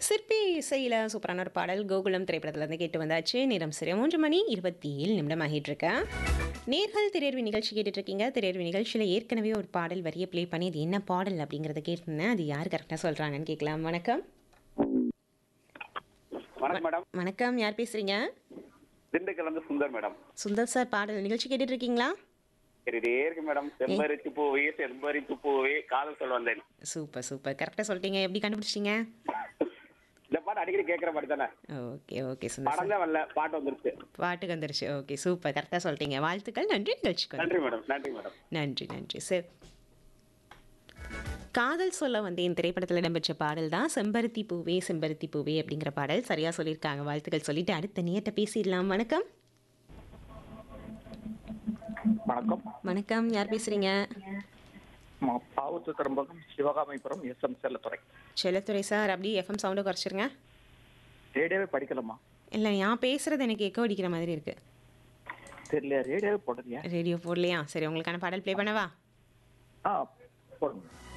சிற்பி இசையில் சூப்பரான ஒரு பாடல் கோகுலம் திரைப்படத்துலேருந்து கேட்டு வந்தாச்சு நேரம் சரியா மூன்று மணி இருபத்தி ஏழு நிமிடம் ஆகிட்டு இருக்கேன் நேர்கள் திரையர்வு நிகழ்ச்சி கேட்டுட்டு இருக்கீங்க திரையர்வு நிகழ்ச்சியில் ஏற்கனவே ஒரு பாடல் வரியை ப்ளே பண்ணி அது என்ன பாடல் அப்படிங்கிறத கேட்டிருந்தேன் அது யார் கரெக்டாக சொல்கிறாங்கன்னு கேட்கலாம் வணக்கம் வணக்கம் மேடம் வணக்கம் யார் பேசுகிறீங்க திண்டுக்கல் இருந்து சுந்தர் மேடம் சுந்தர் சார் பாடல் நிகழ்ச்சி கேட்டுட்டு இருக்கீங்களா சரிடே இருக்கு மேடம் செம்பருத்தி பூவே செம்பருத்தி பூவே காதல் சொல்ல வந்தேன் சூப்பர் சூப்பர் கரெக்டாக சொல்லிட்டீங்க எப்படி கண்டுபிடிச்சிங்க இந்த பாட்டு அடிக்கடி கேட்கிற பாட்டு தானே ஓகே ஓகே சுந்தர் சார் படம் தான் வரல பாட்டு வந்துருச்சு பாட்டுக்கு வந்துருச்சு ஓகே சூப்பர் கரெக்டாக சொல்லிட்டீங்க வாழ்த்துக்கள் நன்றி நிகழ்ச்சிக்கு நன்றி மேடம் நன்றி மேடம் நன்றி நன்றி சார் காதல் சொல்ல வந்தேன் திரைப்படத்தில் இடம்பெற்ற பாடல் தான் செம்பருத்தி பூவே செம்பருத்தி பூவே அப்படிங்கிற பாடல் சரியாக சொல்லியிருக்காங்க வாழ்த்துக்கள் சொல்லிட்டு அடுத்த நேரத்தை பேசிடலாம் வணக்கம் வணக்கம் வணக்கம் யார் பேசுகிறீங்க ம- பாவூத்து திரும்பகம் Sivakamipuram S M Chelladurai Chelladurai sir அப்படி எஃப்எம் சவுண்டை குறைச்சிருங்க ரேடியோவே படிக்கலாமா இல்லை நான் பேசுகிறது எனக்கு எக்கோ அடிக்கிற மாதிரி இருக்குது தெரியல ரேடியோவே போடுறியா ரேடியோ போடலையா சரி உங்களுக்கான பாடல் ப்ளே பண்ணவா ஆ போடுங்க